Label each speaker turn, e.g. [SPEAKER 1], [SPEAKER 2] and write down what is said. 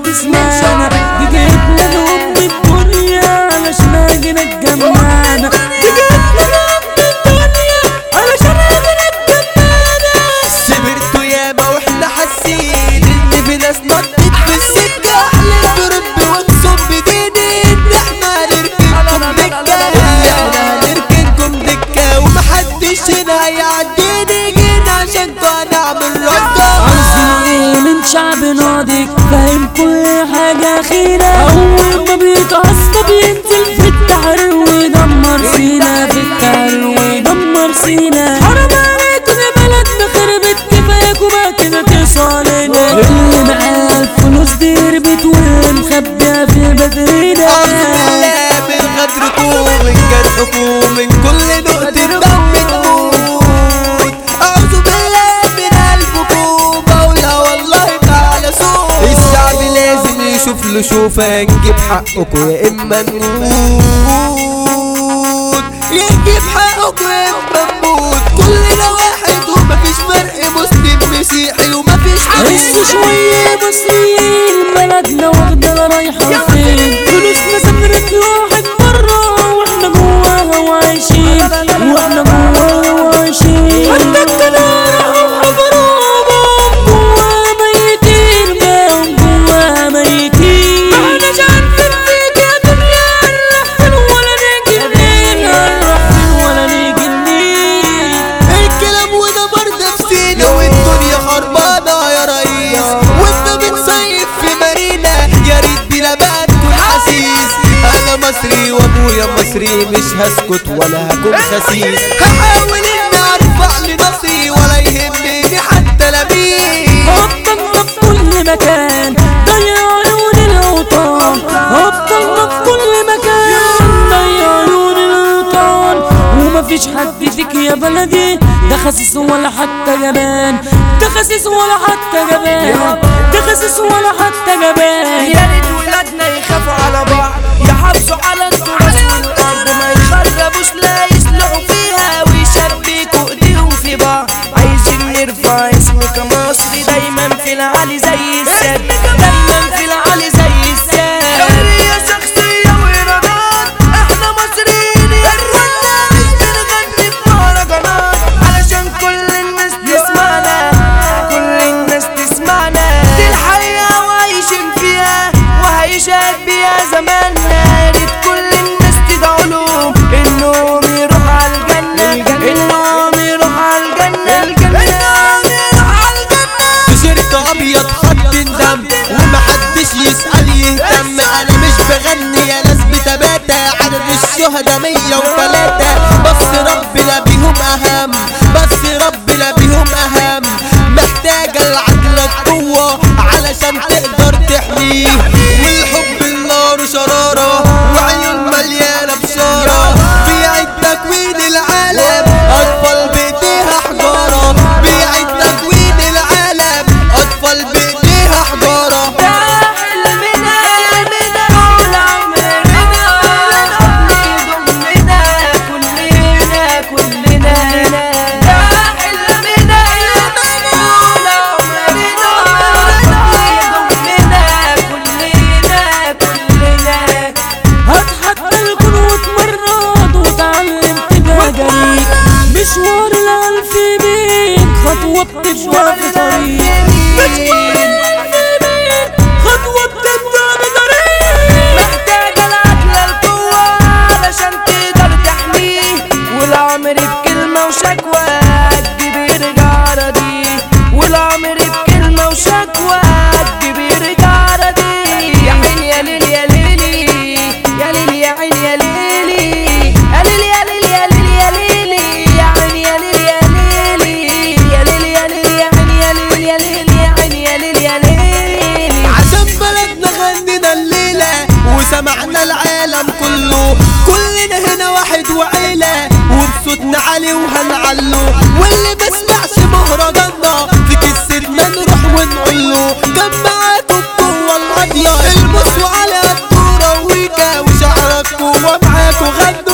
[SPEAKER 1] تسمعنا دي جبنا لأم الدنيا علشان اجي نتجمعنا دي جبنا لأم الدنيا علشان اجي نتجمعنا
[SPEAKER 2] سبرتوا ياما واحنا حاسين ان في ناس نطت في السكة احلف برب واقسم بديني ان احنا هنركنكم دكة ان احنا هنركنكم دكة ومحدش هنا هيعديني جينا عشانكوا هنعمل ردة
[SPEAKER 1] عايزين ايه من شعب ناضج فاهم كل حاجة خيرة أول ما بيتعصب ينزل في التحرير ويدمر سينا في التحرير ويدمر سينا حرام عليكم يا بلدنا خربت كفاياكوا بقى كده تصالنا اللي معاه الفلوس دي ربت واللي مخبيها في بدرنا
[SPEAKER 2] أعوذ بالله من غدركم من جرحكم من كل نقطة دم تموت أعوذ بالله من قلبكم بقولها والله تعالى صوت الشعب لازم يشوف له شوفة نجيب حقكم يا إما نموت يجيب حقكم يا إما نموت كلنا واحد ومفيش فرق مسلم مسيحي ومفيش
[SPEAKER 1] بس شوية مصريين بلدنا واخدة رايحة فين فلوسنا سافرت لواحد مرة واحنا جواها وعايشين واحنا جواها وعايشين عندك كده راحوا حفروهم جواها ميتين بقوا جواها ميتين معناش عارفين فيك يا دنيا نروح ولا نيجي منين نروح ولا نيجي منين
[SPEAKER 2] الكلام وده برد نفسينا والدنيا خربانة يا ريس وانت بتصيف في مارينا يا ريت بينا بقى تكون حسيس انا مصري وابويا مصري مش هسكت ولا هكون خسيس هحاول اني ارفع لنصري ولا يهمني حتى لمين
[SPEAKER 1] هبطلنا في كل مكان ضيع عيون الاوطان هبطلنا في كل مكان ضيع عيون الاوطان ومفيش حد فيك يا بلدي ده خسيس ولا حتى جبان ده خسيس ولا حتى جبان ده خسيس ولا حتى جبان
[SPEAKER 3] يا ريت ولادنا يخافوا على بعض يحافظوا على التراث والارض ما يخربوش لا يصلحوا فيها ويشبكوا ايديهم في بعض عايزين نرفع اسمك مصري دايما في العالي زي السد دايما في العالي زي السد حرية شخصية وإرادات احنا مصريين يا اخوانا مش بنغني في مهرجانات علشان كل الناس تسمعنا كل الناس تسمعنا دي الحقيقة وعايشين فيها وهيشهد بيها زماننا يا ريت كل الناس تدعوا لهم انهم يروحوا على الجنة انهم يروحوا على الجنة انهم يروحوا على الجنة
[SPEAKER 2] تيشيرت ابيض خط دم ومحدش يسأل يهتم انا مش بغني يا ناس بتباتة عدد الشهداء مية وتلاتة بس ربنا بيهم اهم بس ربنا بيهم اهم محتاجة العدل القوة علشان تقدر تحميه والحب النار شرارة وعيون مليانة بشارة بيعيد تكوين العالم اطفال بايديها حجارة بيعيد تكوين العالم اطفال بايديها حجارة
[SPEAKER 3] ده حلمنا حلمنا طول عمرنا نضمنا كلنا كلنا ده حلمنا حلمنا طول عمرنا نضمنا كلنا كلنا
[SPEAKER 1] هتحدى الكون واتمرد واتعلم تبقى جريء مشوار الألف بين خطوة بتبدأ في طريق مشوار الألف بين خطوة بتبدأ بطريق
[SPEAKER 3] محتاجة العدل القوة علشان تقدر تحميه والعمر بكلمة وشكوى قد بيرجع راضي والعمر بكلمة وشكوى قد بيرجع راضي يا عين يا ليل يا ليلي يا ليل يا عين يا ليلي يا ليل يا ليل يا ليل يا ليلي يا عين يا ليل يا ليلي يا ليل يا ليل يا عين يا ليل يا ليل يا عين يا ليل يا ليلي
[SPEAKER 2] عشان بلدنا غنينا الليلة وسمعنا العالم كله كلنا هنا واحد وعيلة وبصوتنا عالي وهنعلو واللي ما سمعش مهرجاننا في كسرنا نروح ونقول له كان معاكم القوة القاضية المسوا على الدورة ويكا وشعرك قوة معاكوا غنى